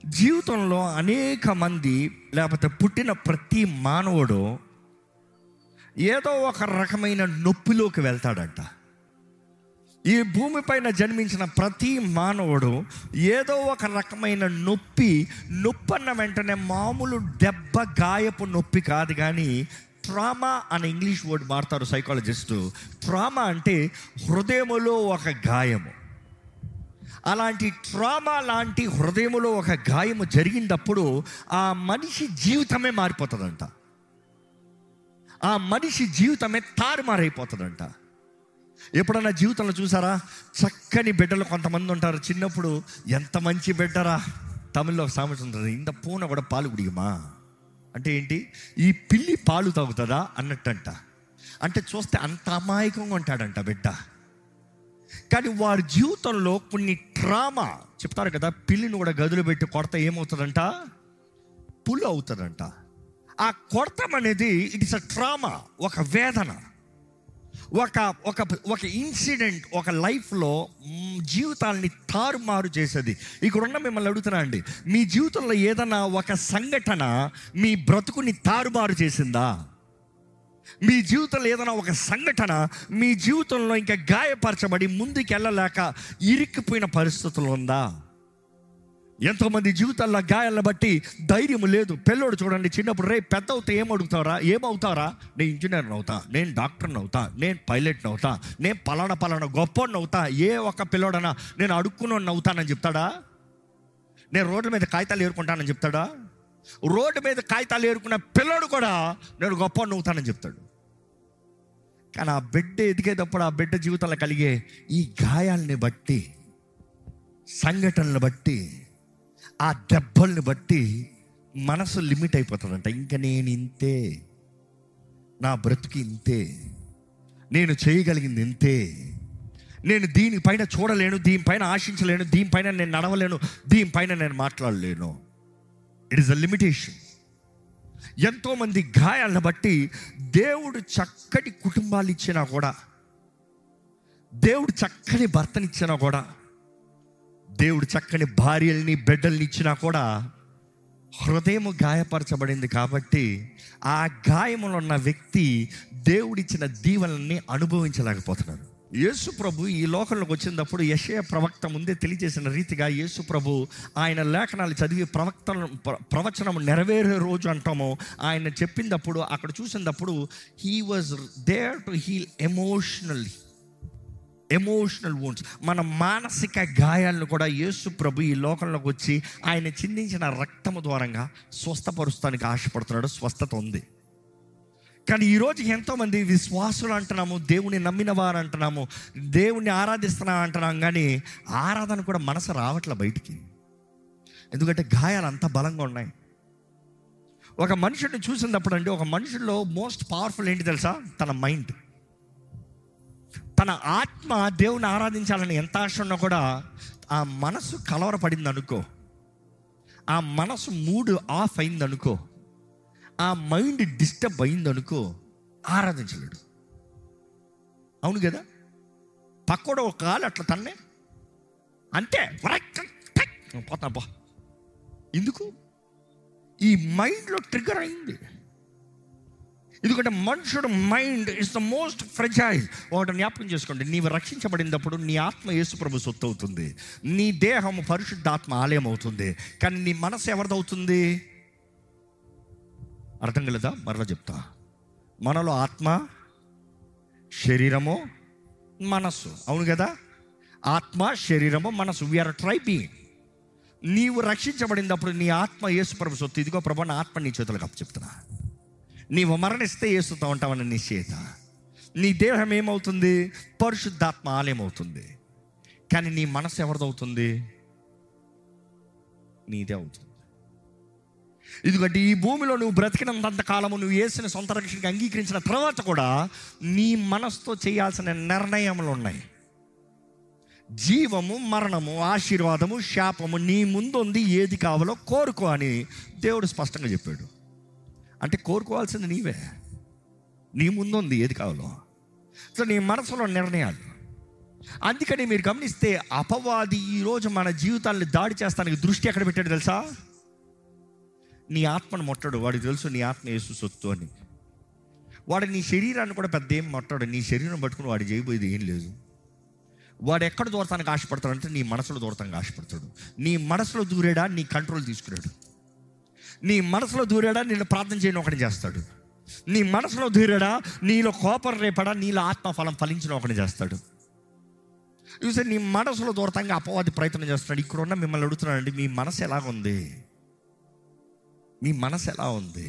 జీవితంలో అనేక మంది లేకపోతే పుట్టిన ప్రతి మానవుడు ఏదో ఒక రకమైన నొప్పిలోకి వెళ్తాడంట ఈ భూమిపైన జన్మించిన ప్రతి మానవుడు ఏదో ఒక రకమైన నొప్పి నొప్పి అన్న వెంటనే మామూలు దెబ్బ గాయపు నొప్పి కాదు కానీ ట్రామా అనే ఇంగ్లీష్ వర్డ్ వాడతారు సైకాలజిస్ట్ ట్రామా అంటే హృదయములో ఒక గాయము అలాంటి ట్రామా లాంటి హృదయములో ఒక గాయము జరిగినప్పుడు ఆ మనిషి జీవితమే మారిపోతుందంట ఆ మనిషి జీవితమే తారుమారైపోతుందంట ఎప్పుడన్నా జీవితంలో చూసారా చక్కని బిడ్డలు కొంతమంది ఉంటారు చిన్నప్పుడు ఎంత మంచి బిడ్డరా తమిళ్లో ఒక సామెత ఉంటుంది ఇంత పూన కూడా పాలు కుడియమా అంటే ఏంటి ఈ పిల్లి పాలు తాగుతుందా అన్నట్టంట అంటే చూస్తే అంత అమాయకంగా ఉంటాడంట బిడ్డ కానీ వారి జీవితంలో కొన్ని ట్రామా చెప్తారు కదా పిల్లిని కూడా గదులు పెట్టి కొడత ఏమవుతుందంట పులు అవుతుందంట ఆ కొడతం అనేది ఇట్ ఇస్ అ ట్రామా ఒక వేదన ఒక ఒక ఒక ఇన్సిడెంట్ ఒక లైఫ్లో మ్, జీవితాల్ని తారుమారు చేసేది ఇక్కడ ఉన్న మిమ్మల్ని అడుగుతున్నా అండి మీ జీవితంలో ఏదైనా ఒక సంఘటన మీ బ్రతుకుని తారుమారు చేసిందా మీ జీవితంలో ఏదైనా ఒక సంఘటన మీ జీవితంలో ఇంకా గాయపరచబడి ముందుకు వెళ్ళలేక ఇరిక్కిపోయిన పరిస్థితులు ఉందా ఎంతోమంది జీవితాల్లో గాయాలను బట్టి ధైర్యం లేదు పిల్లోడు చూడండి చిన్నప్పుడు రే పెద్ద అవుతా ఏం అడుగుతారా ఏమవుతారా నేను ఇంజనీర్ని అవుతా నేను డాక్టర్ని అవుతా నేను పైలట్ని అవుతా నేను పలానా పలానా గొప్పని అవుతా ఏ ఒక్క పిల్లోడనా నేను అడుక్కుని అవుతానని చెప్తాడా నేను రోడ్ల మీద కాగితాలు ఏరుకుంటానని చెప్తాడా రోడ్డు మీద కాగితాలు ఏరుకున్న పిల్లోడు కూడా నేను గొప్ప అవుతానని చెప్తాడు కానీ ఆ బిడ్డ ఎదిగేటప్పుడు ఆ బిడ్డ జీవితంలో కలిగే ఈ గాయాల్ని బట్టి సంఘటనలు బట్టి ఆ దెబ్బల్ని బట్టి మనసు లిమిట్ అయిపోతుందంట ఇంకా నేను ఇంతే నా బ్రతుకి ఇంతే నేను చేయగలిగింది ఇంతే నేను దీనిపైన చూడలేను దీనిపైన ఆశించలేను దీనిపైన నేను నడవలేను దీనిపైన నేను మాట్లాడలేను ఇట్ ఇస్ అ లిమిటేషన్ ఎంతోమంది గాయాలను బట్టి దేవుడు చక్కటి కుటుంబాలు ఇచ్చినా కూడా దేవుడు చక్కని భర్తనిచ్చినా కూడా దేవుడు చక్కని భార్యల్ని బిడ్డల్ని ఇచ్చినా కూడా హృదయం గాయపరచబడింది కాబట్టి ఆ గాయములో ఉన్న వ్యక్తి దేవుడిచ్చిన దీవెనల్ని అనుభవించలేకపోతున్నాడు యేసు ప్రభు ఈ లోకంలోకి వచ్చినప్పుడు యశయ ప్రవక్త ముందే తెలియజేసిన రీతిగా యేసు ప్రభు ఆయన లేఖనాలు చదివి ప్రవక్త ప్రవచనం నెరవేరే రోజు అంటాము ఆయన చెప్పినప్పుడు అక్కడ చూసినప్పుడు he was there to heal emotionally emotional wounds మన మానసిక గాయాలను కూడా యేసు ప్రభు ఈ లోకంలోకి వచ్చి ఆయన చిందించిన రక్తము ద్వారంగా స్వస్థపరుస్తానికి ఆశపడుతున్నాడు స్వస్థత ఉంది కానీ ఈరోజు ఎంతోమంది విశ్వాసులు అంటున్నాము దేవుని నమ్మిన వారు అంటున్నాము దేవుణ్ణి ఆరాధిస్తున్నాం అంటున్నాం కానీ ఆరాధన కూడా మనసు రావట్లే బయటికి ఎందుకంటే గాయాలు అంత బలంగా ఉన్నాయి ఒక మనుషుడిని చూసినప్పుడు అండి ఒక మనుషుల్లో మోస్ట్ పవర్ఫుల్ ఏంటి తెలుసా తన మైండ్ తన ఆత్మ దేవుని ఆరాధించాలని ఎంత ఆశ ఉన్నా కూడా ఆ మనసు కలవరపడింది అనుకో ఆ మనసు మూడు ఆఫ్ అయింది అనుకో ఆ మైండ్ డిస్టర్బ్ అయింది అనుకో ఆరాధించలేడు అవును కదా పక్కోడు ఒక కాలు అట్లా తన్నే అంతే పోతా పో ఎందుకు ఈ మైండ్లో ట్రిగర్ అయింది ఎందుకంటే మనుషుడు mind is the most fragile ఒకటి జ్ఞాపకం చేసుకోండి నీవు రక్షించబడినప్పుడు నీ ఆత్మ యేసుప్రభు సొత్తు అవుతుంది నీ దేహము పరిశుద్ధాత్మ ఆలయం అవుతుంది కానీ నీ మనసు ఎవరిదవుతుంది అర్థం కలదా మరలా చెప్తా మనలో ఆత్మ శరీరము మనస్సు అవును కదా ఆత్మ శరీరము మనసు వీఆర్ ట్రై బీయింగ్ నీవు రక్షించబడినప్పుడు నీ ఆత్మ యేసుప్రభు సొత్తు ఇదిగో ప్రభు నా ఆత్మ నీ చేతులకు అప్పు చెప్తున్నా నీవు మరణిస్తే ఏసుతో ఉంటావని నిశ్చేత నీ దేహం ఏమవుతుంది పరిశుద్ధాత్మ ఆలయం అవుతుంది కానీ నీ మనసు ఎవరిదవుతుంది నీదే అవుతుంది ఎందుకంటే ఈ భూమిలో నువ్వు బ్రతికినంత కాలము నువ్వు వేసిన సొంత రక్షణకి అంగీకరించిన తర్వాత కూడా నీ మనసుతో చేయాల్సిన నిర్ణయములు ఉన్నాయి జీవము మరణము ఆశీర్వాదము శాపము నీ ముందు ఉంది ఏది కావాలో కోరుకో అని దేవుడు స్పష్టంగా చెప్పాడు అంటే కోరుకోవాల్సింది నీవే నీ ముందు ఉంది ఏది కావాలో సో నీ మనసులో నిర్ణయాలు అందుకని మీరు గమనిస్తే అపవాది ఈరోజు మన జీవితాన్ని దాడి చేస్తానికి దృష్టి ఎక్కడ పెట్టాడు తెలుసా నీ ఆత్మను మొట్టడు వాడికి తెలుసు నీ ఆత్మ యేసు సొత్తు అని వాడు నీ శరీరాన్ని కూడా పెద్ద ఏం మొట్టడు నీ శరీరం పట్టుకుని వాడు చేయబోయేది ఏం లేదు వాడు ఎక్కడ దూరతానికి ఆశపడతాడంటే నీ మనసులో దూరతానికి ఆశపడతాడు నీ మనసులో దూరేడా నీ కంట్రోల్ తీసుకురాడు నీ మనసులో దూరాడా నేను ప్రార్థన చేయడం ఒకటి చేస్తాడు నీ మనసులో దూరాడా నీలో కోపం రేపడా నీలో ఆత్మఫలం ఫలించిన ఒకటి చేస్తాడు చూసే నీ మనసులో దూరతంగా అపవాది ప్రయత్నం చేస్తున్నాడు ఇక్కడ ఉన్న మిమ్మల్ని అడుగుతున్నాడండి మీ మనసు ఎలా ఉంది మీ మనసు ఎలా ఉంది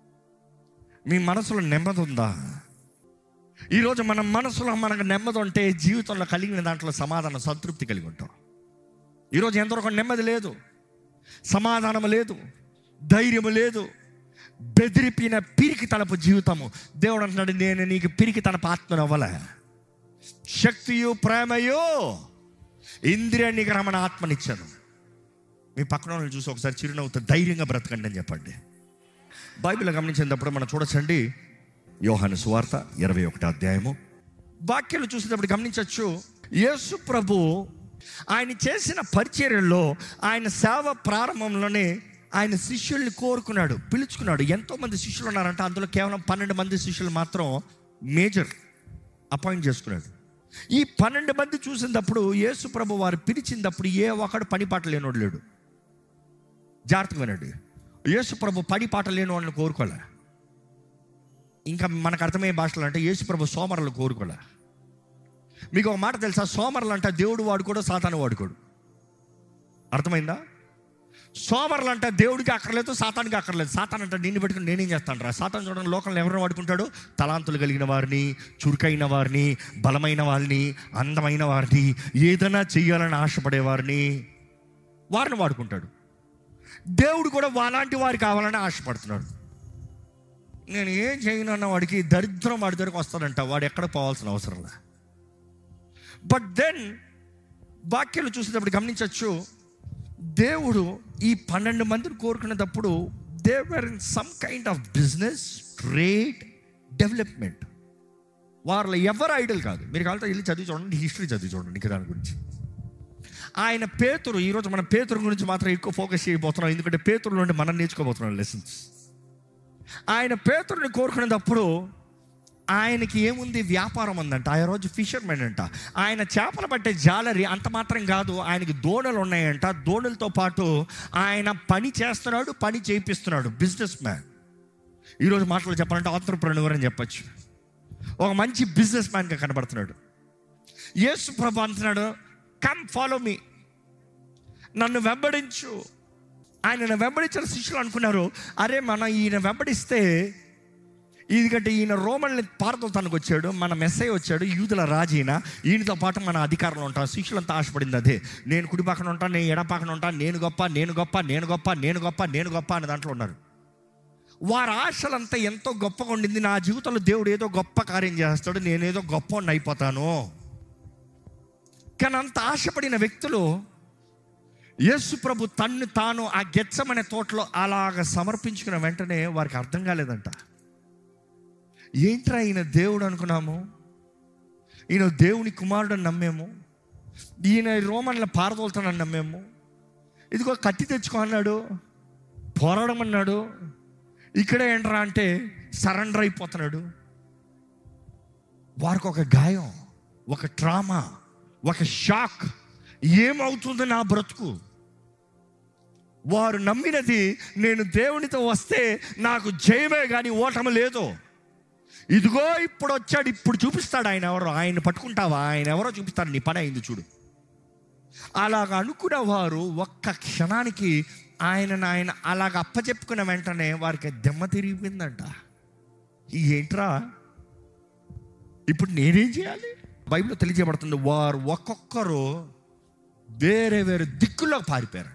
మీ మనసులో నెమ్మది ఉందా ఈరోజు మన మనసులో మనకు నెమ్మది ఉంటే జీవితంలో కలిగిన దాంట్లో సమాధానం సంతృప్తి కలిగి ఉంటాం ఈరోజు ఎంతవరకు నెమ్మది లేదు సమాధానం లేదు ధైర్యము లేదు బెదిరిపిన పిరికి తనపు జీవితము దేవుడు అంటున్నాడు నేను నీకు పిరికి తనపు ఆత్మను అవ్వలే శక్తియు ప్రేమయో ఇంద్రియ నిగ్రహమైన ఆత్మనిచ్చాను మీ పక్కన వాళ్ళని చూసి ఒకసారి చిరునవ్వుతో ధైర్యంగా బ్రతకండి అని చెప్పండి బైబిల్ గమనించినప్పుడు మనం చూడొచ్చండి యోహాను సువార్త ఇరవై ఒకటి అధ్యాయము వాక్యాలు చూసేటప్పుడు గమనించవచ్చు యేసు ప్రభు ఆయన చేసిన పరిచర్యల్లో ఆయన సేవ ప్రారంభంలోనే ఆయన శిష్యుల్ని కోరుకున్నాడు పిలుచుకున్నాడు ఎంతోమంది శిష్యులు ఉన్నారంట అందులో కేవలం పన్నెండు మంది శిష్యులు మాత్రం మేజర్ అపాయింట్ చేసుకున్నాడు ఈ పన్నెండు మంది చూసినప్పుడు యేసు ప్రభు వారు పిలిచినప్పుడు ఏ ఒక్కడు పని పాట లేనోడు లేడు జాగ్రత్తగా వినండి యేసు ప్రభు పని పాట లేని వాళ్ళని కోరుకోలే ఇంకా మనకు అర్థమయ్యే భాషలు అంటే యేసు ప్రభు సోమరులు కోరుకోలే మీకు ఒక మాట తెలుసా సోమరులు అంటే దేవుడు వాడుకోడు సాతాను వాడుకోడు అర్థమైందా సోమరులు అంటే దేవుడికి అక్కర్లేదు సాతానికి అక్కర్లేదు సాతాన్ అంటే నిన్ను పెట్టుకుని నేనేం చేస్తాను రా సాతాన్ చూడండి లోకంలో ఎవరిని వాడుకుంటాడు తలాంతులు కలిగిన వారిని చురుకైన వారిని బలమైన వారిని అందమైన వారిని ఏదైనా చెయ్యాలని ఆశపడే వారిని వారిని వాడుకుంటాడు దేవుడు కూడా అలాంటి వారు కావాలని ఆశపడుతున్నాడు నేను ఏం చేయను అన్న వాడికి దరిద్రం వాడి దగ్గరకు వస్తాడంట వాడు ఎక్కడ పోవాల్సిన అవసరం లే బట్ దెన్ వాక్యాలు చూసేటప్పుడు గమనించవచ్చు దేవుడు ఈ పన్నెండు మందిని కోరుకునేటప్పుడు they were in some kind of business trade development వాళ్ళ ఎవరు ఐడల్ కాదు మీరు కావాలంటే వెళ్ళి చదివి చూడండి హిస్టరీ చదివి చూడండి ఇంకా దాని గురించి ఆయన పేతురు ఈరోజు మన పేతురు గురించి మాత్రం ఎక్కువ ఫోకస్ చేయబోతున్నాం ఎందుకంటే పేతురు నుండి మనం నేర్చుకోబోతున్నాం లెసన్స్ ఆయన పేతురుని కోరుకునేటప్పుడు ఆయనకి ఏముంది వ్యాపారం ఉందంట ఆ రోజు ఫిషర్మెన్ అంట ఆయన చేపలు పట్టే జాలరి అంత మాత్రం కాదు ఆయనకి దోణలు ఉన్నాయంట దోణలతో పాటు ఆయన పని చేస్తున్నాడు పని చేయిస్తున్నాడు బిజినెస్ మ్యాన్ ఈరోజు మాటలు చెప్పాలంటే ఆంధ్రప్రనూర్ అని చెప్పచ్చు ఒక మంచి బిజినెస్ మ్యాన్గా కనబడుతున్నాడు యేసు ప్రభు అంటున్నాడు కమ్ ఫాలో మీ నన్ను వెంబడించు ఆయన వెంబడించిన శిష్యులు అనుకున్నారు అరే మన ఈయన వెంబడిస్తే ఎందుకంటే ఈయన రోమల్ని పారదోతానికి వచ్చాడు మన మెస్సై వచ్చాడు యూదుల రాజీన ఈయనతో పాటు మన అధికారంలో ఉంటాం శిష్యులంతా ఆశపడింది అదే నేను కుడి పక్కన ఉంటాను నేను ఎడ పక్కన ఉంటాను నేను గొప్ప నేను గొప్ప నేను గొప్ప నేను గొప్ప నేను గొప్ప అనే దాంట్లో ఉన్నారు వారి ఆశలంతా ఎంతో గొప్పగా ఉండింది నా జీవితంలో దేవుడు ఏదో గొప్ప కార్యం చేస్తాడు నేనేదో గొప్ప అయిపోతాను కానీ అంత ఆశపడిన వ్యక్తులు యేసు ప్రభు తన్ను తాను ఆ గెచ్చమనే తోటలో అలాగ సమర్పించుకున్న వెంటనే వారికి అర్థం కాలేదంట ఏంట్రా ఈయన దేవుడు అనుకున్నాము ఈయన దేవుని కుమారుడు నమ్మేము ఈయన రోమన్ల పారదోలుతానని నమ్మేము ఇదిగో కత్తి తెచ్చుకో అన్నాడు పోరాడమన్నాడు అన్నాడు ఇక్కడ ఏంట్రా అంటే సరెండర్ అయిపోతున్నాడు వారికి ఒక గాయం ఒక ట్రామా ఒక షాక్ ఏమవుతుంది నా బ్రతుకు వారు నమ్మినది నేను దేవునితో వస్తే నాకు జయమే కానీ ఓటమి లేదు ఇదిగో ఇప్పుడు వచ్చాడు ఇప్పుడు చూపిస్తాడు ఆయన ఎవరో ఆయన పట్టుకుంటావా ఆయన ఎవరో చూపిస్తాడు నీ పని అయింది చూడు అలాగ అనుకున్న వారు ఒక్క క్షణానికి ఆయనను ఆయన అలాగ అప్పచెప్పుకున్న వెంటనే వారికి దెమ్మ తిరిగిపోయిందంట ఏంట్రా ఇప్పుడు నేనేం చేయాలి బైబిల్లో తెలియజేయబడుతుంది వారు ఒక్కొక్కరు వేరే వేరే దిక్కుల్లో పారిపోయారంట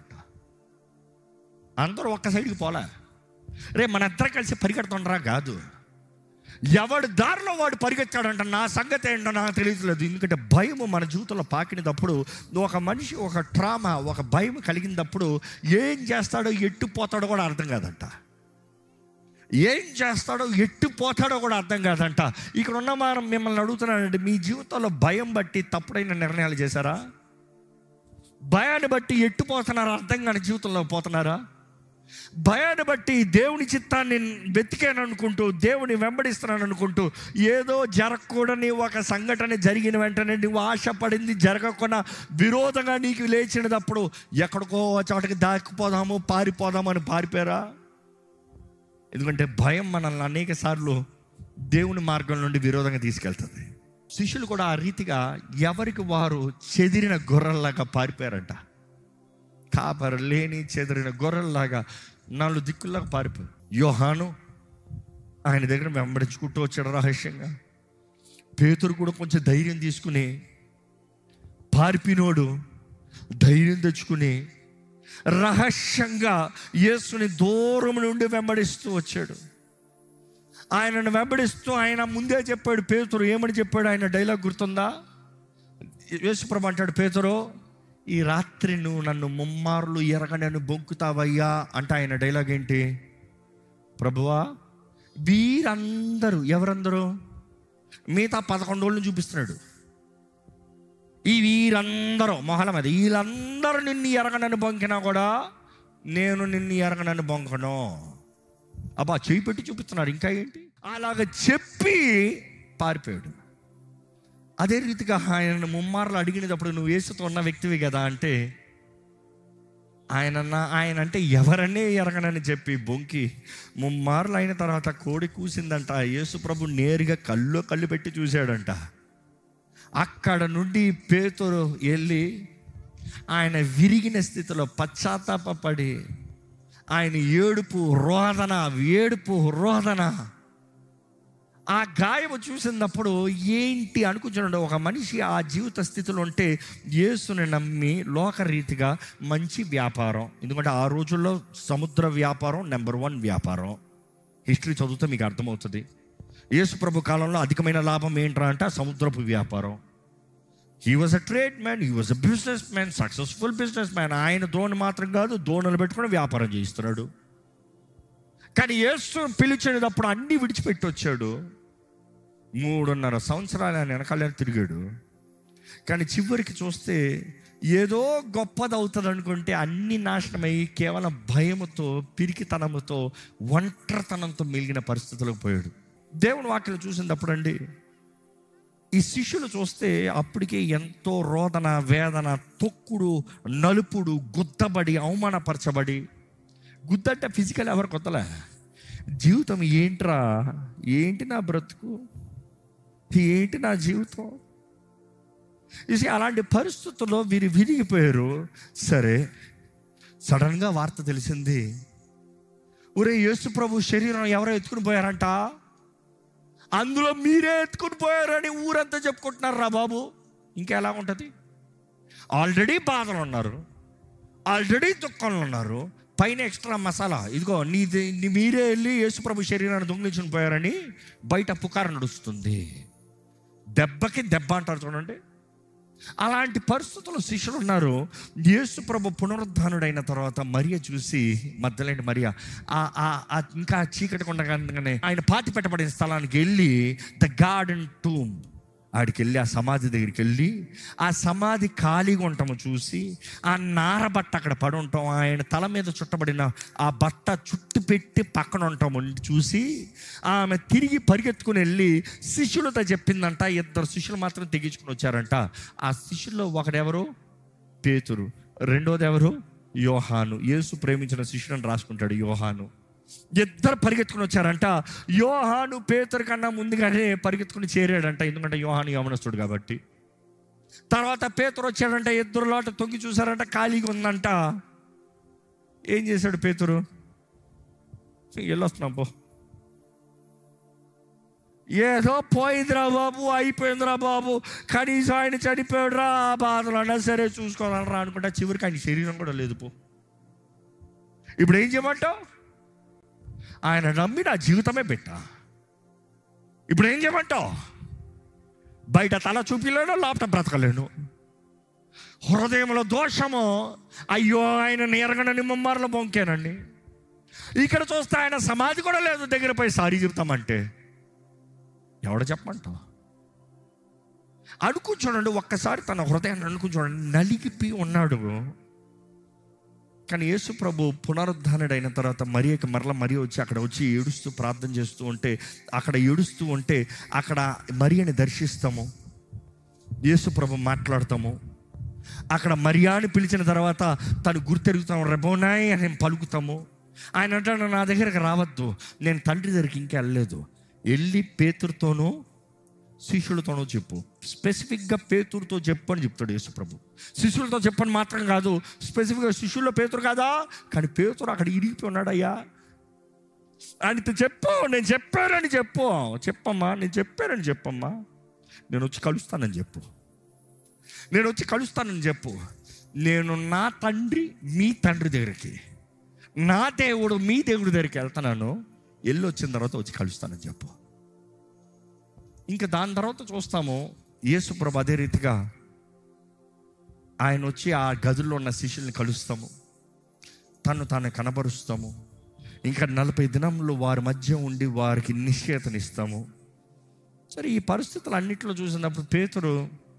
అందరూ ఒక్క సైడ్కి పోలే రే మన ఇద్దరు కలిసి పరిగెడుతుండరా కాదు ఎవడు దారిలో వాడు పరిగెత్తాడంట నా సంగతి ఏంటో నాకు తెలియట్లేదు ఎందుకంటే భయము మన జీవితంలో పాకినప్పుడు ఒక మనిషి ఒక ట్రామా ఒక భయం కలిగినప్పుడు ఏం చేస్తాడో ఎట్టు పోతాడో కూడా అర్థం కాదంట ఏం చేస్తాడో ఎట్టు పోతాడో కూడా అర్థం కాదంట ఇక్కడ ఉన్న మనం మిమ్మల్ని అడుగుతున్నానంటే మీ జీవితంలో భయం బట్టి తప్పుడైన నిర్ణయాలు చేశారా భయాన్ని బట్టి ఎట్టు పోతున్నారా అర్థం కాని జీవితంలో పోతున్నారా భయాన్ని బట్టి దేవుని చిత్తాన్ని వెతికాను అనుకుంటూ దేవుని వెంబడిస్తున్నాను అనుకుంటూ ఏదో జరగకూడని ఒక సంఘటన జరిగిన వెంటనే నువ్వు ఆశపడింది జరగకుండా విరోధంగా నీకు లేచినప్పుడు ఎక్కడికో చోటకి దాక్కుపోదాము పారిపోదాము అని పారిపోయారా ఎందుకంటే భయం మనల్ని అనేక సార్లు దేవుని మార్గం నుండి విరోధంగా తీసుకెళ్తుంది శిష్యులు కూడా ఆ రీతిగా ఎవరికి వారు చెదిరిన గొర్రెల్లాగా పారిపోయారంట కాపరు లేని చెదిరిన గొర్రెల్లాగా నాలుగు దిక్కుల్లాగా పారిపోయారు యోహాను ఆయన దగ్గర వెంబడించుకుంటూ వచ్చాడు రహస్యంగా పేతురు కూడా కొంచెం ధైర్యం తీసుకుని పారిపినోడు ధైర్యం తెచ్చుకుని రహస్యంగా యేసుని దూరం నుండి వెంబడిస్తూ వచ్చాడు ఆయనను వెంబడిస్తూ ఆయన ముందే చెప్పాడు పేతురు ఏమని చెప్పాడు ఆయన డైలాగ్ గుర్తుందా యేసుప్రభు అంటాడు పేతురు ఈ రాత్రి నువ్వు నన్ను ముమ్మార్లు ఎరగనను బొంకుతావయ్యా అంటే ఆయన డైలాగ్ ఏంటి ప్రభువా వీరందరూ ఎవరందరూ మిగతా పదకొండు రోజులను చూపిస్తున్నాడు ఈ వీరందరూ మొహల మీద వీళ్ళందరూ నిన్ను ఎరగనని బొంకినా కూడా నేను నిన్ను ఎరగనని బొంకను అబ్బా చేయి పెట్టి చూపిస్తున్నారు ఇంకా ఏంటి అలాగ చెప్పి పారిపోయాడు అదే రీతిగా ఆయన ముమ్మార్లు అడిగినప్పుడు నువ్వు వేసుతో ఉన్న వ్యక్తివి కదా అంటే ఆయన అన్న- ఆయన అంటే ఎవరనే ఎరగనని చెప్పి బొంకి ముమ్మార్లు అయిన తర్వాత కోడి కూసిందంట యేసు ప్రభు నేరుగా కళ్ళు కళ్ళు పెట్టి చూశాడంట అక్కడ నుండి పేతురు వెళ్ళి ఆయన విరిగిన స్థితిలో పశ్చాత్తాపడి ఆయన ఏడుపు రోదన ఏడుపు రోదన ఆ గాయము చూసినప్పుడు ఏంటి అనుకుంటున్నాడు ఒక మనిషి ఆ జీవిత స్థితిలో ఉంటే యేసుని నమ్మి లోకరీతిగా మంచి వ్యాపారం ఎందుకంటే ఆ రోజుల్లో సముద్ర వ్యాపారం నెంబర్ వన్ వ్యాపారం హిస్టరీ చదివితే మీకు అర్థమవుతుంది యేసు ప్రభు కాలంలో అధికమైన లాభం ఏంట్రా అంటే ఆ సముద్రపు వ్యాపారం he was a trade man he was a business man successful business man ఆయన దోణి మాత్రం కాదు దోణులు పెట్టుకుని వ్యాపారం చేయిస్తున్నాడు కానీ యేసు పిలిచేటప్పుడు అన్ని విడిచిపెట్టి వచ్చాడు మూడున్నర సంవత్సరాలు ఆయన వెనకాల తిరిగాడు కానీ చివరికి చూస్తే ఏదో గొప్పది అవుతుంది అనుకుంటే అన్ని నాశనమై కేవలం భయముతో పిరికితనముతో ఒంటరితనంతో మిగిలిన పరిస్థితులకు పోయాడు దేవుని వాక్యం చూసినప్పుడు అండి ఈ శిష్యులు చూస్తే అప్పటికే ఎంతో రోదన వేదన తొక్కుడు నలుపుడు గుద్దబడి అవమానపరచబడి గుద్దంటే ఫిజికల్ ఎవరు కొత్తలే జీవితం ఏంట్రా ఏంటి నా బ్రతుకు ఏంటి నా జీవితం ఇది అలాంటి పరిస్థితుల్లో వీరు విరిగిపోయారు సరే సడన్గా వార్త తెలిసింది ఒరే యేసు ప్రభు శరీరం ఎవరో ఎత్తుకుని పోయారంట అందులో మీరే ఎత్తుకుని పోయారని ఊరంతా చెప్పుకుంటున్నారు రా బాబు ఇంకా ఎలా ఉంటుంది ఆల్రెడీ బాధలు ఉన్నారు ఆల్రెడీ దుఃఖంలో ఉన్నారు పైన ఎక్స్ట్రా మసాలా ఇదిగో నీది నీ మీరే వెళ్ళి యేసుప్రభు శరీరాన్ని దొంగిలించుకుని పోయారని బయట పుకారు నడుస్తుంది దెబ్బకి దెబ్బ అంటారు చూడండి అలాంటి పరిస్థితుల్లో శిష్యులు ఉన్నారు యేసు ప్రభు పునరుద్ధానుడైన తర్వాత మరియ చూసి మధ్యలేని మరియ ఆ- ఆ- ఆ ఇంకా చీకటి ఉండగానే ఆయన పాతి పెట్టబడిన స్థలానికి వెళ్ళి ద గార్డెన్ టూమ్ ఆడికి వెళ్ళి ఆ సమాధి దగ్గరికి వెళ్ళి ఆ సమాధి ఖాళీగా ఉంటాము చూసి ఆ నార బట్ట అక్కడ పడి ఉంటాం ఆయన తల మీద చుట్టబడిన ఆ బట్ట చుట్టు పెట్టి పక్కన ఉంటాము చూసి ఆమె తిరిగి పరిగెత్తుకుని వెళ్ళి శిష్యులతో చెప్పిందంట ఇద్దరు శిష్యులు మాత్రం తెగించుకుని వచ్చారంట ఆ శిష్యుల్లో ఒకడెవరు పేతురు రెండోది ఎవరు యోహాను యేసు ప్రేమించిన శిష్యులను రాసుకుంటాడు యోహాను ఇద్దరు పరిగెత్తుకుని వచ్చారంట యోహాను పేతురు కన్నా ముందుగానే పరిగెత్తుకుని చేరాడంట ఎందుకంటే యోహాను యవనస్తుడు కాబట్టి తర్వాత పేతురు వచ్చాడంట ఇద్దరు లోట తొంగి చూసారంట ఖాళీగా ఉందంట ఏం చేశాడు పేతురు వెళ్ళొస్తున్నాం పో ఏదో పోయిందిరా బాబు అయిపోయిందిరా బాబు కనీసం ఆయన చనిపోయాడు రా ఆ బాధలు అన్నా సరే చూసుకోవాలరా అనుకుంటా చివరికి ఆయన శరీరం కూడా లేదు పో ఇప్పుడు ఏం చేయమంటావు ఆయన నమ్మి నా జీవితమే పెట్టా ఇప్పుడు ఏం చేయమంటావు బయట తల చూపిలేను లోపల బ్రతకలేను హృదయంలో దోషము అయ్యో ఆయన ఎరగనని ముమ్మార్లు బొంకానండి ఇక్కడ చూస్తే ఆయన సమాధి కూడా లేదు దగ్గర పోయి సారీ చెప్తామంటే ఎవడ చెప్పమంటావు అడుగు చూడండి ఒక్కసారి తన హృదయాన్ని అనుకుని చూడండి నలిగిపి ఉన్నాడు కానీ యేసు ప్రభు పునరుద్ధానుడు అయిన తర్వాత మరియకి మరల మరి వచ్చి అక్కడ వచ్చి ఏడుస్తూ ప్రార్థన చేస్తూ ఉంటే అక్కడ ఏడుస్తూ ఉంటే అక్కడ మరియని దర్శిస్తాము యేసు ప్రభు మాట్లాడతాము అక్కడ మరియాని పిలిచిన తర్వాత తను గుర్తెరుగుతాము రెబోనాయ్ అని పలుకుతాము ఆయన అంటాడు నా దగ్గరకు రావద్దు నేను తండ్రి దగ్గరికి ఇంకా వెళ్ళలేదు వెళ్ళి పేతురుతోనూ శిష్యులతోనూ చెప్పు స్పెసిఫిక్గా పేతురుతో చెప్పు అని చెప్తాడు యేసుప్రభు శిష్యులతో చెప్పని మాత్రం కాదు స్పెసిఫిక్గా శిష్యుల్లో పేతురు కాదా కానీ పేతురు అక్కడ ఇరిగిపోయి ఉన్నాడయ్యా ఆయనతో చెప్పు నేను చెప్పానని చెప్పు చెప్పమ్మా నేను చెప్పానని చెప్పమ్మా నేను వచ్చి కలుస్తానని చెప్పు నేను వచ్చి కలుస్తానని చెప్పు నేను నా తండ్రి మీ తండ్రి దగ్గరికి నా దేవుడు మీ దేవుడి దగ్గరికి వెళ్తున్నాను వెళ్ళి వచ్చిన తర్వాత వచ్చి కలుస్తానని చెప్పు ఇంకా దాని తర్వాత చూస్తాము యేసుప్రభు అదే రీతిగా ఆయన వచ్చి ఆ గదుల్లో ఉన్న శిష్యుల్ని కలుస్తాము తను తాను కనబరుస్తాము ఇంకా నలభై దినంలో వారి మధ్య ఉండి వారికి నిశ్చేతనిస్తాము సరే ఈ పరిస్థితులు అన్నింటిలో చూసినప్పుడు పేతురు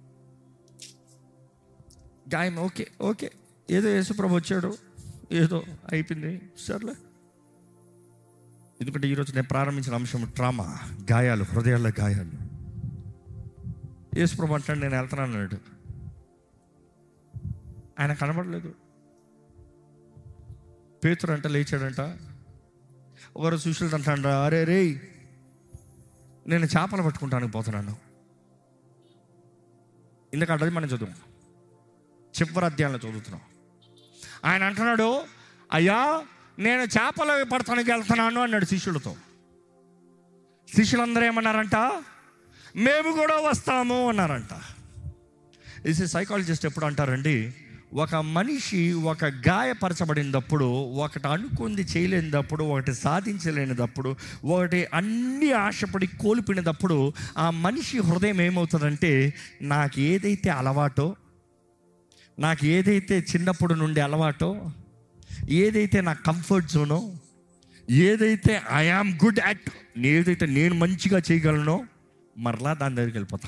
గాయం ఓకే ఓకే ఏదో యేసుప్రభు వచ్చాడు ఏదో అయిపోయింది సర్లే ఎందుకంటే ఈరోజు నేను ప్రారంభించిన అంశం ట్రామా గాయాలు హృదయాల గాయాలు యేసుప్రభు అంటాడు నేను వెళ్తున్నాను అన్నాడు ఆయన కనబడలేదు పేతురు అంట లేచాడంట ఒకరు శిష్యులు అంటాడు అరే రే నేను చేపలు పట్టుకుంటానికి పోతున్నాను ఎందుకంటే అది మనం చదువు చివరి అధ్యాయంలో చదువుతున్నాం ఆయన అంటున్నాడు అయ్యా నేను చేపలు పడతానికి వెళ్తున్నాను అన్నాడు శిష్యులతో శిష్యులందరూ ఏమన్నారంట మేము కూడా వస్తాము అన్నారంట ఇది సైకాలజిస్ట్ ఎప్పుడు అంటారండి ఒక మనిషి ఒక గాయపరచబడినప్పుడు ఒకటి అనుకుంది చేయలేనిదప్పుడు ఒకటి సాధించలేనిదప్పుడు ఒకటి అన్ని ఆశపడి కోల్పోయినప్పుడు ఆ మనిషి హృదయం ఏమవుతుందంటే నాకు ఏదైతే అలవాటో నాకు ఏదైతే చిన్నప్పుడు నుండి అలవాటో ఏదైతే నా కంఫర్ట్ జోనో ఏదైతే ఐ ఆమ్ గుడ్ అట్ ఏదైతే నేను మంచిగా చేయగలనో మరలా దాని దగ్గరికి వెళ్ళిపోతా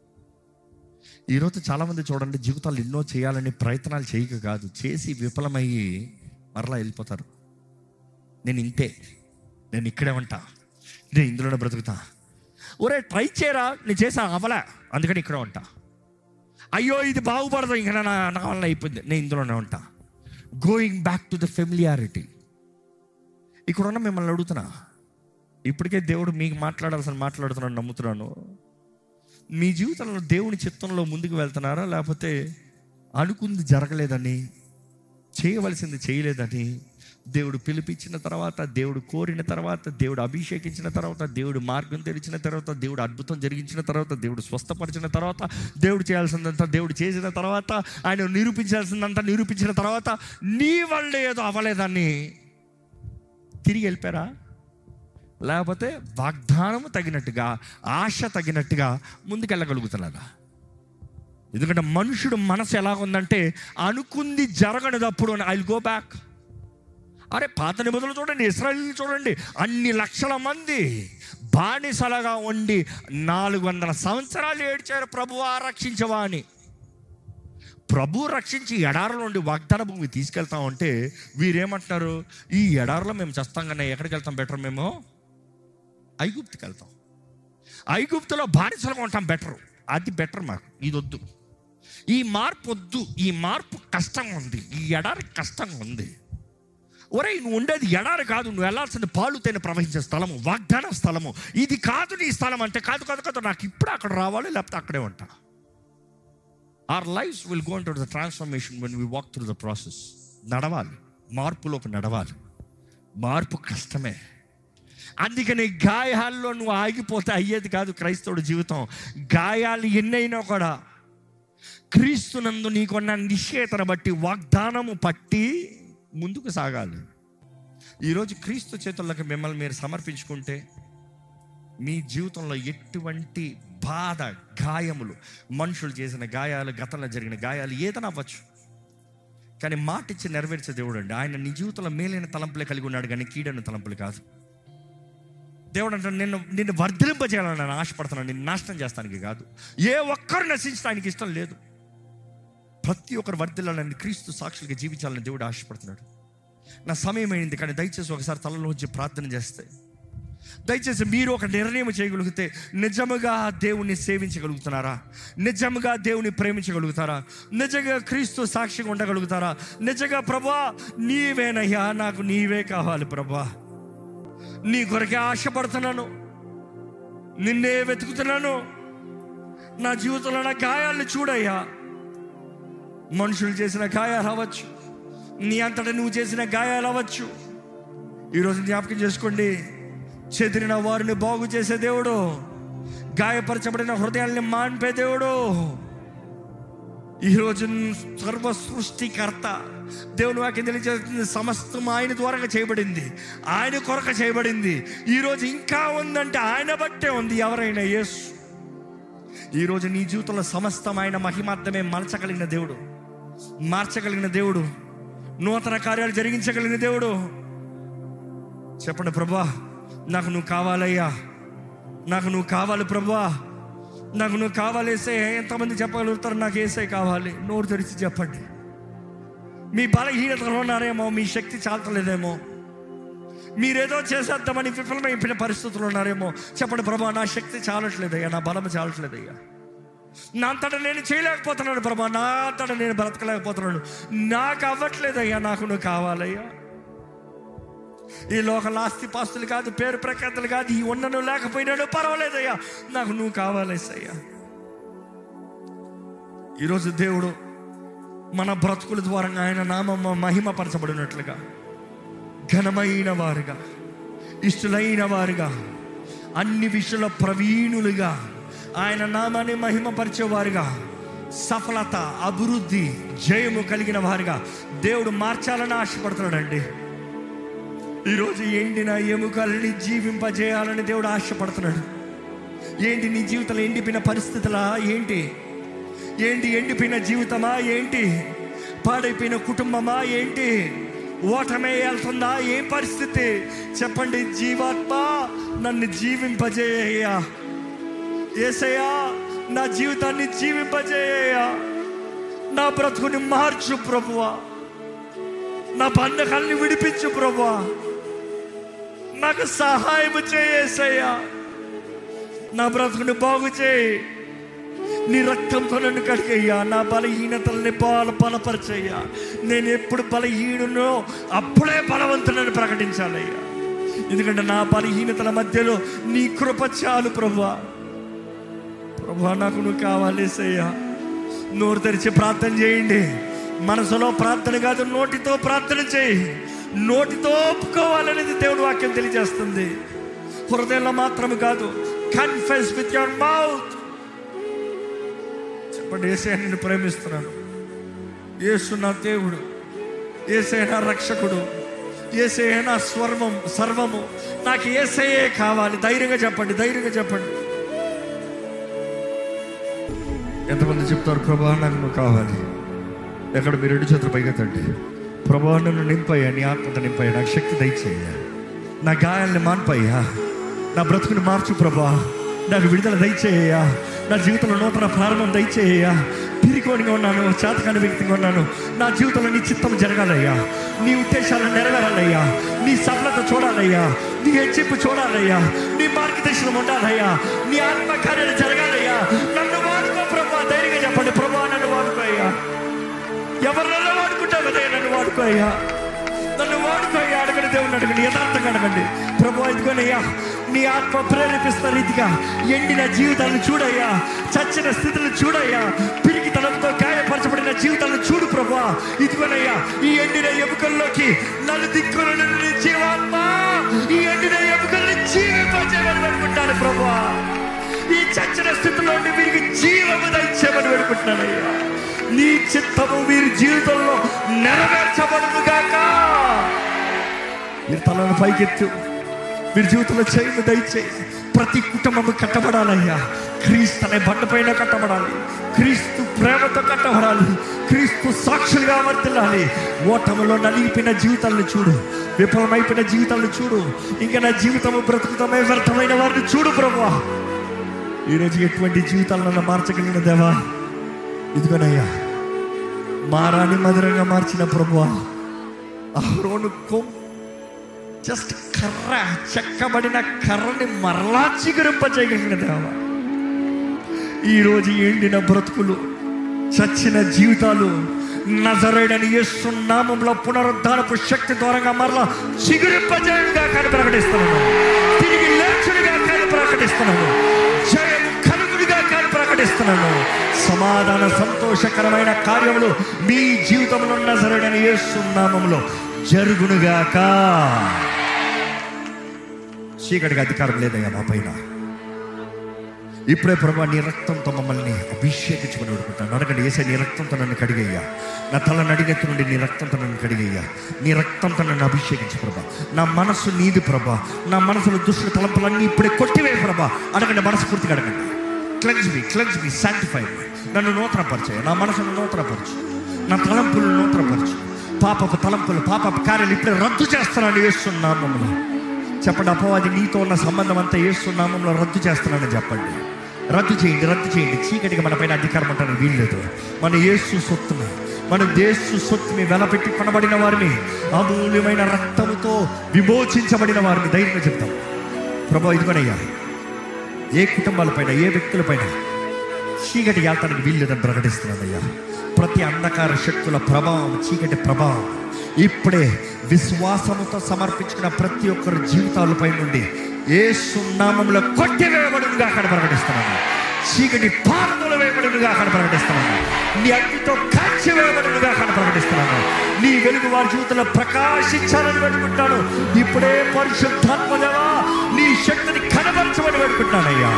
ఈరోజు చాలామంది చూడండి జీవితాలు ఎన్నో చేయాలని ప్రయత్నాలు చేయక కాదు చేసి విఫలమయ్యి మరలా వెళ్ళిపోతారు నేను ఇంతే నేను ఇక్కడే ఉంటా నేను ఇందులోనే బ్రతుకుతా ఒరే ట్రై చేయరా నేను చేసా అవలే అందుకని ఇక్కడే ఉంటా అయ్యో ఇది బాగుపడదు ఇంకా నా నా వల్ల అయిపోయింది నేను ఇందులోనే ఉంటా going back to the familiarity ఇక్కడ ఉన్న మిమ్మల్ని అడుగుతున్నా ఇప్పటికే దేవుడు మీకు మాట్లాడాల్సిన మాట్లాడుతున్నాను నమ్ముతున్నాను మీ జీవితంలో దేవుని చిత్తంలో ముందుకు వెళ్తున్నారా లేకపోతే అనుకుంది జరగలేదని చేయవలసింది చేయలేదని దేవుడు పిలిపించిన తర్వాత దేవుడు కోరిన తర్వాత దేవుడు అభిషేకించిన తర్వాత దేవుడు మార్గం తెరిచిన తర్వాత దేవుడు అద్భుతం జరిగించిన తర్వాత దేవుడు స్వస్థపరిచిన తర్వాత దేవుడు చేయాల్సిందంతా దేవుడు చేసిన తర్వాత ఆయన నిరూపించాల్సిందంతా నిరూపించిన తర్వాత నీ వల్ల ఏదో అవ్వలేదని తిరిగి వెళ్ళిపోయారా లేకపోతే వాగ్దానము తగినట్టుగా ఆశ తగినట్టుగా ముందుకెళ్ళగలుగుతున్నారా ఎందుకంటే మనుషుడు మనసు ఎలా ఉందంటే అనుకుంది జరగనిదప్పుడు ఐ గో బ్యాక్ అరే పాత నిబంధనలు చూడండి ఇస్రాయల్ చూడండి అన్ని లక్షల మంది బానిసలుగా ఉండి నాలుగు వందల సంవత్సరాలు ఏడ్చారు ప్రభువా రక్షించవా అని ప్రభు రక్షించి ఎడారిలో నుండి వాగ్దాన భూమి తీసుకెళ్తాం అంటే వీరేమంటున్నారు ఈ ఎడారిలో మేము చస్తాం కానీ ఎక్కడికి వెళ్తాం బెటర్ మేము ఐగుప్తుకి వెళ్తాం ఐగుప్తులో బానిసలుగా ఉంటాం బెటర్ అది బెటర్ మాకు ఇది వద్దు ఈ మార్పు వద్దు ఈ మార్పు కష్టంగా ఉంది ఈ ఎడారి కష్టంగా ఉంది ఒరే నువ్వు ఉండేది ఎడారి కాదు నువ్వు వెళ్ళాల్సిన పాలు తేనె ప్రవహించే స్థలము వాగ్దాన స్థలము ఇది కాదు నీ స్థలం అంటే కాదు కాదు కాదు నాకు ఇప్పుడు అక్కడ రావాలి లేకపోతే అక్కడే ఉంటా or life will go to the transformation when we walk through the process నడవాలి మార్పులోకి నడవాలి మార్పు కష్టమే అందుకని గాయాల్లో నువ్వు ఆగిపోతే అయ్యేది కాదు క్రైస్తవుడి జీవితం గాయాలు ఎన్నైనా కూడా క్రీస్తునందు నీకున్న నిశ్చేతను బట్టి వాగ్దానము పట్టి ముందుకు సాగాలి ఈరోజు క్రీస్తు చేతుల్లోకి మిమ్మల్ని మీరు సమర్పించుకుంటే మీ జీవితంలో ఎటువంటి బాధ గాయములు మనుషులు చేసిన గాయాలు గతంలో జరిగిన గాయాలు ఏదైనా అవ్వచ్చు కానీ మాట ఇచ్చి నెరవేర్చే దేవుడు అండి ఆయన నీ జీవితంలో మేలైన తలంపులే కలిగి ఉన్నాడు కానీ కీడైన తలంపులు కాదు దేవుడు అంటాడు నిన్ను నిన్ను వర్ధలింపజేయాలని నేను ఆశపడుతున్నాను నిన్ను నాశనం చేస్తానికి కాదు ఏ ఒక్కరు నశించడానికి ఇష్టం లేదు ప్రతి ఒక్కరు వర్ధిల్లాలని క్రీస్తు సాక్షులుగా జీవించాలని దేవుడు ఆశపడుతున్నాడు నా సమయం అయింది కానీ దయచేసి ఒకసారి తలలో వచ్చి ప్రార్థన చేస్తే దయచేసి మీరు ఒక నిర్ణయం చేయగలిగితే నిజముగా దేవుణ్ణి సేవించగలుగుతున్నారా నిజముగా దేవుని ప్రేమించగలుగుతారా నిజంగా క్రీస్తు సాక్షిగా ఉండగలుగుతారా నిజంగా ప్రభా నీవేనయ్యా నాకు నీవే కావాలి ప్రభా నీ కొరకే ఆశపడుతున్నాను నిన్నే వెతుకుతున్నాను నా జీవితంలో నా గాయాలను చూడయ్యా మనుషులు చేసిన గాయాలు అవ్వచ్చు నీ అంతటా నువ్వు చేసిన గాయాలు అవ్వచ్చు ఈరోజు జ్ఞాపకం చేసుకోండి చెదిరిన వారిని బాగు చేసే దేవుడు గాయపరచబడిన హృదయాల్ని మాన్పే దేవుడు ఈరోజు సర్వ సృష్టికర్త దేవుని వాక్యం తెలియజేస్తుంది సమస్తం ఆయన ద్వారా చేయబడింది ఆయన కొరక చేయబడింది ఈరోజు ఇంకా ఉందంటే ఆయన బట్టే ఉంది ఎవరైనా యేసు ఈరోజు నీ జీవితంలో సమస్తం ఆయన మహిమార్థమే మలచగలిగిన దేవుడు మార్చగలిగిన దేవుడు నూతన కార్యాలు జరిగించగలిగిన దేవుడు చెప్పండి ప్రభా నాకు నువ్వు కావాలయ్యా నాకు నువ్వు కావాలి ప్రభా నాకు నువ్వు కావాలి ఏసే ఎంతమంది చెప్పగలుగుతారు నాకు ఏసై కావాలి నోరు తెరిచి చెప్పండి మీ బలహీనతలో ఉన్నారేమో మీ శక్తి చాలతలేదేమో మీరేదో చేసేద్దామని విఫలమైపోయిన పరిస్థితులు ఉన్నారేమో చెప్పండి ప్రభా నా శక్తి చాలట్లేదయ్యా నా బలం చాలట్లేదయ్యా నా అంతటా నేను చేయలేకపోతున్నాను ప్రభా నా అంతటా నేను బ్రతకలేకపోతున్నాను నాకు అవ్వట్లేదయ్యా నాకు నువ్వు కావాలయ్యా ఈ లోకల ఆస్తి పాస్తులు కాదు పేరు ప్రఖ్యాతులు కాదు ఈ ఉన్నను లేకపోయినాడు పర్వాలేదయ్యా నాకు నువ్వు కావాలేసయ్యా ఈరోజు దేవుడు మన బ్రతుకుల ద్వారా ఆయన నామం మహిమపరచబడినట్లుగా ఘనమైన వారుగా ఇష్టలైన వారుగా అన్ని విషయంలో ప్రవీణులుగా ఆయన నామాన్ని మహిమపరిచేవారుగా సఫలత అభివృద్ధి జయము కలిగిన వారుగా దేవుడు మార్చాలని ఆశపడుతున్నాడండి ఈరోజు ఎండిన ఎముకల్ని జీవింపజేయాలని దేవుడు ఆశపడుతున్నాడు ఏంటి నీ జీవితంలో ఎండిపోయిన పరిస్థితులా ఏంటి ఏంటి ఎండిపోయిన జీవితమా ఏంటి పాడైపోయిన కుటుంబమా ఏంటి ఓటమే వెళ్తుందా ఏం పరిస్థితి చెప్పండి జీవాత్మ నన్ను జీవింపజేయ్యా ఏసయ్యా నా జీవితాన్ని జీవింపజేయ్యా నా బ్రతుకుని మార్చు ప్రభువా నా బంధకాల్ని విడిపించు ప్రభువా నాకు సహాయం చేయేసయ్యా నా బ్రతుకుని బాగు చేయి నీ రక్తంతో నన్ను కడిగయ్యా నా బలహీనతల్ని బాల బలపరచయ్యా నేను ఎప్పుడు బలహీనునో అప్పుడే బలవంతులను ప్రకటించాలయ్యా ఎందుకంటే నా బలహీనతల మధ్యలో నీ కృప చాలు ప్రభువా ప్రభా నాకు నువ్వు కావాలేసయ్యా నోరు తెరిచి ప్రార్థన చేయండి మనసులో ప్రార్థన కాదు నోటితో ప్రార్థన చేయి నోటితో ఒప్పుకోవాలనేది దేవుడు వాక్యం తెలియజేస్తుంది హృదయంలో మాత్రం కాదు కన్ఫెస్ విత్ యువర్ మౌత్ చెప్పండి ఏసే నిన్ను ప్రేమిస్తున్నాను యేసు నా దేవుడు ఏసే నా రక్షకుడు ఏసే నా స్వర్వం సర్వము నాకు ఏసయే కావాలి ధైర్యంగా చెప్పండి ధైర్యంగా చెప్పండి ఎంతమంది చెప్తారు ప్రభా నాకు నువ్వు కావాలి ఎక్కడ మీరు రెండు చేతులు పైకెత్తండి ప్రభా నన్ను నింపయ్యా నీ ఆత్మత నింపయ్యా నాకు శక్తి దయచేయ్యా నా గాయాల్ని మాన్పయ్యా నా బ్రతుకుని మార్చు ప్రభా నాకు విడుదల దయచేయ్యా నా జీవితంలో నూతన ప్రారంభం దయచేయ్యా పిరికోనిగా ఉన్నాను చేతకాని వ్యక్తిగా ఉన్నాను నా జీవితంలో నీ చిత్తం జరగాలయ్యా నీ ఉద్దేశాలు నెరవేరాలయ్యా నీ సఫలత చూడాలయ్యా నీ హెచ్చింపు చూడాలయ్యా నీ మార్గదర్శనం ఉండాలయ్యా నీ ఆత్మకార్యాలు జరగాలయ్యా నన్ను వాడుకో ప్రభా ధైర్యంగా చెప్పండి ప్రభా నన్ను వాడుకో అయ్యా ఎవరినైనా వాడుకుంటావు కదా నన్ను వాడుకో అయ్యా నన్ను వాడుకో అయ్యా అడగండి దేవుని అడగండి యథార్థంగా అడగండి ప్రభు ఇదిగోనయ్యా నీ ఆత్మ ప్రేరేపిస్తున్న రీతిగా ఎండిన జీవితాలను చూడయ్యా చచ్చిన స్థితులను చూడయ్యా పిరికితనంతో గాయపరచబడిన జీవితాలను చూడు ప్రభా ఇదిగోనయ్యా ఈ ఎండిన ఎముకల్లోకి నన్ను దిక్కుల నుండి జీవాత్మ ఈ ఎండిన ఎముకల్ని జీవింపజేయమని వేడుకుంటాను ప్రభా ఈ చచ్చిన స్థితిలో నుండి వీరికి జీవము దయచేయమని వేడుకుంటున్నానయ్యా నీ చిత్తము వీరి జీవితంలో నెరవేర్చబడును గాక మీరు తలను పైకెత్తు మీరు జీవితంలో చేయండి దయచేయి ప్రతి కుటుంబం కట్టబడాలయ్యా క్రీస్తు అనే బండపైన కట్టబడాలి క్రీస్తు ప్రేమతో కట్టబడాలి క్రీస్తు సాక్షులుగా వర్తిల్లాలి ఓటములో నలిగిపోయిన జీవితాలను చూడు విఫలమైపోయిన జీవితాలను చూడు ఇంకా నా జీవితము బ్రతుకుతమే వ్యర్థమైన వారిని చూడు ప్రభా ఈరోజు ఎటువంటి జీవితాలను మార్చగలిగిన దేవా ఇదిగోనయ్యా మారాని మధురంగా మార్చిన ప్రభువా అహరోను కొం జస్ట్ కర్ర చెక్కబడిన కర్రని మరలా చిగురింపజేయగలిగిన దేవా ఈరోజు ఎండిన బ్రతుకులు చచ్చిన జీవితాలు నజరేడని యేసు నామంలో పునరుద్ధారపు శక్తి ద్వారంగా మరలా చిగురింపజేయంగా కానీ ప్రకటిస్తున్నాను తిరిగి లేచుడిగా కానీ ప్రకటిస్తున్నాను జయము కలుగుడిగా కానీ ప్రకటిస్తున్నాను సమాధాన సంతోషకరమైన కార్యములు మీ జీవితంలో నజరేడని యేసు నామంలో జరుగునుగాక చీకటికి అధికారం లేదయ్యా మా పైన ఇప్పుడే ప్రభా నీ రక్తంతో మమ్మల్ని అభిషేకించుకుని వేడుకుంటాను అడగండి ఏసే నీ రక్తంతో నన్ను కడిగయ్యా నా తల నడిగెత్తు నుండి నీ రక్తంతో నన్ను కడిగయ్యా నీ రక్తంతో నన్ను అభిషేకించు ప్రభా నా మనసు నీది ప్రభా నా మనసులో దుష్ట తలంపులన్నీ ఇప్పుడే కొట్టివే ప్రభా అడగండి మనస్ఫూర్తిగా అడగండి cleanse me cleanse me sanctify నన్ను నూతనపరచు నా మనసును నూతనపరచు నా తలంపులు నూతనపరచు పాపపు తలంపులు పాపపు కార్యాలు ఇప్పుడే రద్దు చేస్తున్నాను వేస్తున్నామమ్మలో చెప్పండి అపవాది నీతో ఉన్న సంబంధం అంతా ఏసునామంలో రద్దు చేస్తున్నానని చెప్పండి రద్దు చేయండి రద్దు చేయండి చీకటికి మన పైన అధికారం అంటానికి వీల్లేదు మన యేసు సొత్తుని మన దేశు సొత్తుని వెలపెట్టి కొనబడిన వారిని అమూల్యమైన రక్తముతో విమోచించబడిన వారిని ధైర్యంగా చెప్తాం ప్రభా ఇదిగోనయ్యా ఏ కుటుంబాలపైన ఏ వ్యక్తులపైన చీకటి యాత్రకి వీల్లేదని ప్రకటిస్తున్నానయ్యా ప్రతి అంధకార శక్తుల ప్రభావం చీకటి ప్రభావం ఇప్పుడే విశ్వాసముతో సమర్పించుకున్న ప్రతి ఒక్కరి జీవితాలపై నుండి ఏ సున్నామంలో కొట్టివేయబడునుగా అక్కడ ప్రకటిస్తున్నాను చీకటి పారదలు వేయబడునుగా అక్కడ ప్రకటిస్తున్నాను నీ అగ్నితో కాల్చి వేయబడునుగా అక్కడ ప్రకటిస్తున్నాను నీ వెలుగు వారి జీవితంలో ప్రకాశించాలని పెట్టుకుంటాను ఇప్పుడే పరిశుద్ధాత్మదేవా నీ శక్తిని కనబరచమని పెట్టుకుంటానయ్యా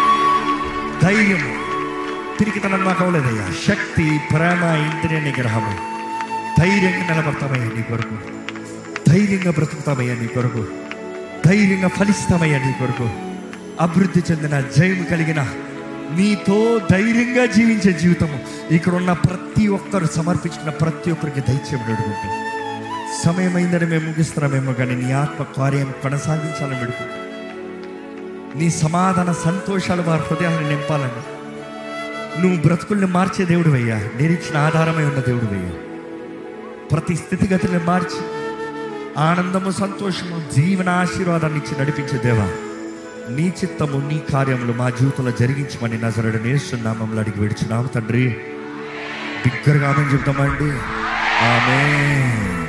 ధైర్యం తిరిగి తన మాకు అవ్వలేదయ్యా శక్తి ప్రేమ ఇంద్రియ నిగ్రహము ధైర్యంగా నిలబడతామయ్యా నీ కొరకు ధైర్యంగా బ్రతుకుతామయ్యా నీ కొరకు ధైర్యంగా ఫలిస్తామయ్యా నీ కొరకు అభివృద్ధి చెందిన జయం కలిగిన నీతో ధైర్యంగా జీవించే జీవితము ఇక్కడ ఉన్న ప్రతి ఒక్కరు సమర్పించుకున్న ప్రతి ఒక్కరికి దయచేయడం అడుగుతుంది సమయం అయిందని మేము ముగిస్తున్నామేమో కానీ నీ ఆత్మ కార్యం కొనసాగించాలని పెడుకు నీ సమాధాన సంతోషాలు వారి హృదయాలను నింపాలని నువ్వు బ్రతుకుల్ని మార్చే దేవుడు అయ్యా నిరీక్షణ ఆధారమై ఉన్న దేవుడు అయ్యా ప్రతి స్థితిగతుల్ని మార్చి ఆనందము సంతోషము జీవన ఆశీర్వాదాన్ని ఇచ్చి నడిపించే దేవా నీ చిత్తము నీ కార్యములు మా జీవితంలో జరిగించమని నజరడు నేస్తున్నామంలో అడిగి విడుచున్నాము తండ్రి బిగ్గరగా ఆమె చెప్తామండి ఆమె